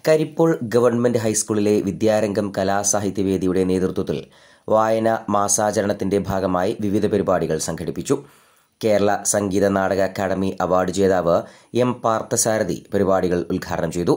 കരിപ്പോൾ government ഹൈസ്കൂളിലെ വിദ്യാരംഗം കലാസാഹിത്യവേദിയുടെ നേതൃത്വത്തിൽ വായന മാസാചരണത്തിന്റെ ഭാഗമായി വിവിധ പരിപാടികൾ സംഘടിപ്പിച്ചു കേരള സംഗീത നാടക അക്കാദമി അവാർഡ് ജേതാവ് എം പാർത്ഥസാരഥി പരിപാടികൾ ഉദ്ഘാടനം ചെയ്തു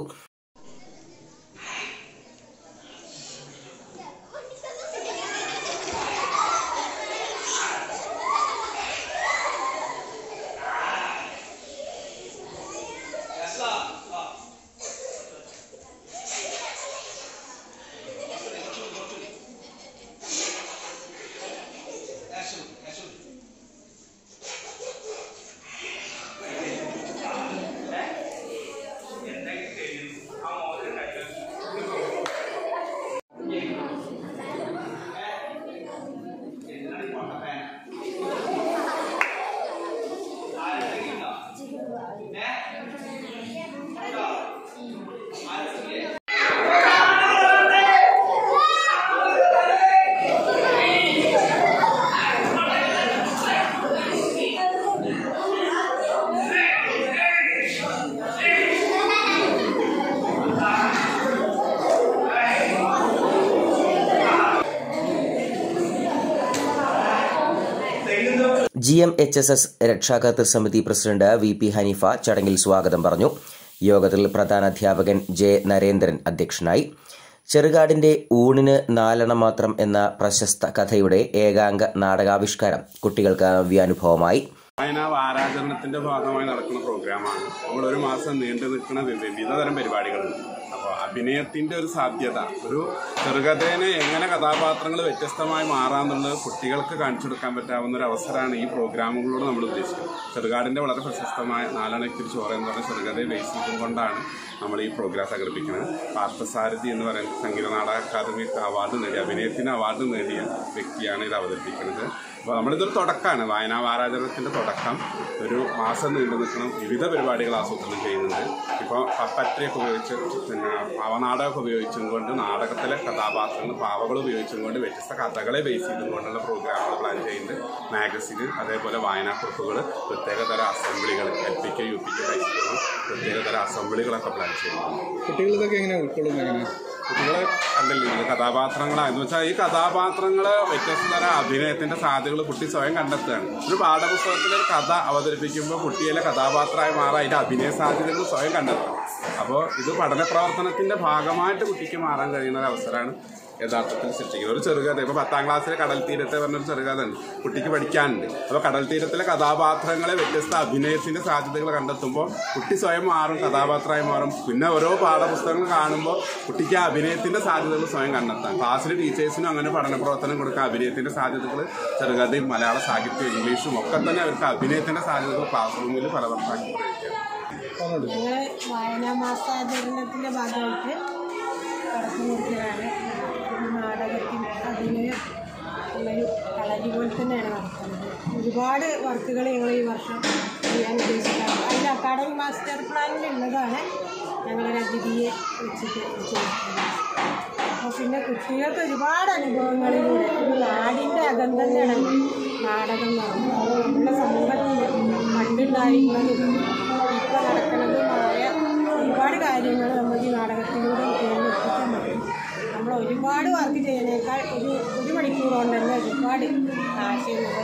G M H S S രക്ഷാകർതൃ സമിതി പ്രസിഡന്റ് വി പി ഹനീഫ ചടങ്ങിൽ സ്വാഗതം പറഞ്ഞു യോഗത്തിൽ പ്രധാന അധ്യാപകൻ ജെ നരേന്ദ്രൻ അധ്യക്ഷനായി ചെറുകാടിന്റെ ഊണിന് നാലെണ്ണം മാത്രം എന്ന പ്രശസ്ത കഥയുടെ ഏകാംഗ നാടകാവിഷ്കാരം കുട്ടികൾക്ക് നവ്യാനുഭവമായി വായനാ വാരാചരണത്തിന്റെ ഭാഗമായി നടക്കുന്ന പ്രോഗ്രാമാണ് നമ്മൾ ഒരു മാസം നീണ്ടു നിൽക്കുന്ന വിവിധതരം പരിപാടികളുണ്ട് അപ്പോൾ അഭിനയത്തിന്റെ ഒരു സാധ്യത ഒരു ചെറുകഥേനെ എങ്ങനെ കഥാപാത്രങ്ങൾ വ്യത്യസ്തമായി മാറാന്നുള്ളത് കുട്ടികൾക്ക് കാണിച്ചു കൊടുക്കാൻ പറ്റാവുന്ന ഒരു അവസരമാണ് ഈ പ്രോഗ്രാമുകളോട് നമ്മൾ ഉദ്ദേശിക്കുന്നത് ചെറുകാടിന്റെ വളരെ പ്രശസ്തമായ നാലണക്കിരി ചോര എന്ന് പറഞ്ഞ ചെറുകഥയെ ബേസ് ചെയ്തുകൊണ്ടാണ് നമ്മൾ ഈ പ്രോഗ്രാം സംഘടിപ്പിക്കുന്നത് പാർത്ഥസാരഥി എന്ന് പറയുന്ന സംഗീത നാടക അക്കാദമി അവാർഡ് നേടിയ അഭിനയത്തിന് അവാർഡ് നേടിയ വ്യക്തിയാണ് ഇത് അവതരിപ്പിക്കുന്നത് അപ്പോൾ നമ്മളിതൊരു തുടക്കമാണ് വായനാ വാരാചരണത്തിന്റെ തുടക്കം ഒരു മാസം നീണ്ടു നിൽക്കണം വിവിധ പരിപാടികൾ ആസൂത്രണം ചെയ്യുന്നുണ്ട് ഇപ്പോൾ പപ്പറ്റയൊക്കെ ഉപയോഗിച്ച് പിന്നെ പാവനാടകമൊക്കെ ഉപയോഗിച്ചും കൊണ്ട് നാടകത്തിലെ കഥാപാത്രങ്ങൾ പാവകൾ ഉപയോഗിച്ചും കൊണ്ട് വ്യത്യസ്ത കഥകളെ ബേസ് ചെയ്തുകൊണ്ടുള്ള പ്രോഗ്രാമുകൾ പ്ലാൻ ചെയ്യുന്നുണ്ട് മാഗസിന് അതേപോലെ വായനാക്കുറിപ്പുകൾ പ്രത്യേകതര അസംബ്ലികൾ L P K U P K ഹൈസ്കൂളും പ്രത്യേകതര അസംബ്ലികളൊക്കെ പ്ലാൻ ചെയ്യുന്നുണ്ട് കുട്ടികൾ ഇതൊക്കെ എങ്ങനെ ഉൾക്കൊള്ളുന്നത് എങ്ങനെ കുട്ടികളെ കണ്ടില്ല ഇത് കഥാപാത്രങ്ങളായെന്ന് വെച്ചാൽ ഈ കഥാപാത്രങ്ങള് വ്യത്യസ്ത തരം അഭിനയത്തിന്റെ സാധ്യതകൾ കുട്ടി സ്വയം കണ്ടെത്തുകയാണ് ഒരു പാഠപുസ്തകത്തിലെ ഒരു കഥ അവതരിപ്പിക്കുമ്പോൾ കുട്ടിയിലെ കഥാപാത്രമായി മാറാൻ അതിന്റെ അഭിനയ സാധ്യതകൾ സ്വയം കണ്ടെത്തണം അപ്പോൾ ഇത് പഠന പ്രവർത്തനത്തിന്റെ ഭാഗമായിട്ട് കുട്ടിക്ക് മാറാൻ കഴിയുന്ന ഒരു അവസരമാണ് യഥാർത്ഥത്തിൽ സൃഷ്ടിക്കുന്നത് ഒരു ചെറുകഥ ഇപ്പൊ പത്താം ക്ലാസ്സിലെ കടൽ തീരത്തെ പറഞ്ഞൊരു ചെറുകഥ ഉണ്ട് കുട്ടിക്ക് പഠിക്കാനുണ്ട് അപ്പൊ കടൽ തീരത്തിലെ കഥാപാത്രങ്ങളെ വ്യത്യസ്ത അഭിനയത്തിന്റെ സാധ്യതകൾ കണ്ടെത്തുമ്പോൾ കുട്ടി സ്വയം മാറും കഥാപാത്രമായി മാറും പിന്നെ ഓരോ പാഠപുസ്തകങ്ങൾ കാണുമ്പോൾ കുട്ടിക്ക് ആ അഭിനയത്തിന്റെ സാധ്യതകൾ സ്വയം കണ്ടെത്താം ക്ലാസ്സിലെ ടീച്ചേഴ്സിനും അങ്ങനെ പഠന പ്രവർത്തനം കൊടുക്കുക അഭിനയത്തിന്റെ സാധ്യതകൾ ചെറുകഥയും മലയാള സാഹിത്യം ഇംഗ്ലീഷും ഒക്കെ തന്നെ അവർക്ക് അഭിനയത്തിന്റെ സാധ്യതകൾ ക്ലാസ് റൂമിൽ ഫലവത്താക്കി പ്രയോഗിക്കാം പറഞ്ഞോളൂ ഞങ്ങൾ വായനാ മാസാചരണത്തിൻ്റെ ഭാഗമായിട്ട് കടന്നു കൊടുക്കുകയാണ് ഒരു നാടകത്തിൽ അഭിനയം ഉള്ളൊരു കളരി പോലെ തന്നെയാണ് നടത്തുന്നത് ഒരുപാട് വർക്കുകൾ ഞങ്ങൾ ഈ വർഷം ചെയ്യാൻ ഉദ്ദേശിക്കുന്നത് അതിൽ അക്കാഡമിക് മാസ്റ്റർ പ്ലാനിൽ ഉള്ളതാണ് ഞങ്ങളൊരു അതിഥിയെ വെച്ചിട്ട് ചെയ്തിട്ടുള്ളത് അപ്പോൾ പിന്നെ കുട്ടികൾക്ക് ഒരുപാട് അനുഭവങ്ങളിലൂടെ ഒരു നാടിൻ്റെ അകം തന്നെയാണ് നാടകം എന്ന് പറയുന്നത് അത് നമ്മുടെ സമൂഹത്തിൽ പണ്ടുണ്ടായിരുന്നതും ഇപ്പോൾ നടക്കുന്നതുമായ ഒരുപാട് കാര്യങ്ങൾ നമുക്ക് ഈ നാടകത്തിലൂടെ കുട്ടികളിൽ എത്തിക്കാൻ പറ്റും നമ്മൾ ഒരുപാട് വർക്ക് ചെയ്യുന്നതിനേക്കാൾ ഒരു ഒരു മണിക്കൂർ കൊണ്ട് തന്നെ ഒരുപാട് ആശയങ്ങൾ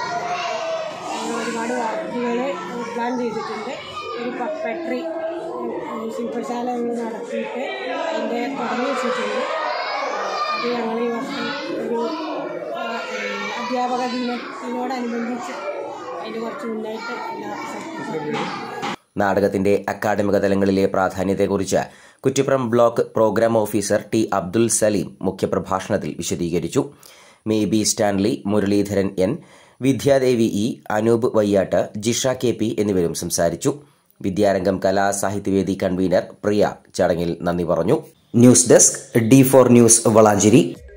ഞങ്ങൾ ഒരുപാട് വർക്കുകൾ പ്ലാൻ ചെയ്തിട്ടുണ്ട് ഒരു പപ്പട്രി ശില്പശാല ഞങ്ങൾ നടത്തിയിട്ട് അതിൻ്റെ തുടങ്ങി വെച്ചിട്ടുണ്ട് അത് ഞങ്ങൾ ഈ വർഷം ഒരു ആ, ഉം, അധ്യാപക ദിനത്തിനോടനുബന്ധിച്ച് അതിന് കുറച്ച് മുന്നായിട്ട് എല്ലാ സ്ഥലത്തും നാടകത്തിന്റെ അക്കാദമിക തലങ്ങളിലെ പ്രാധാന്യത്തെക്കുറിച്ച് Kuttippuram block programme officer T Abdul Saleem മുഖ്യപ്രഭാഷണത്തിൽ വിശദീകരിച്ചു മേ B Stanley Muraleedharan N Vidyadevi E Anoop Vayyattu Jisha K P എന്നിവരും സംസാരിച്ചു വിദ്യാരംഗം കലാസാഹിത്യവേദി കൺവീനർ പ്രിയ ചടങ്ങിൽ നന്ദി പറഞ്ഞു news desk D four news Valanchery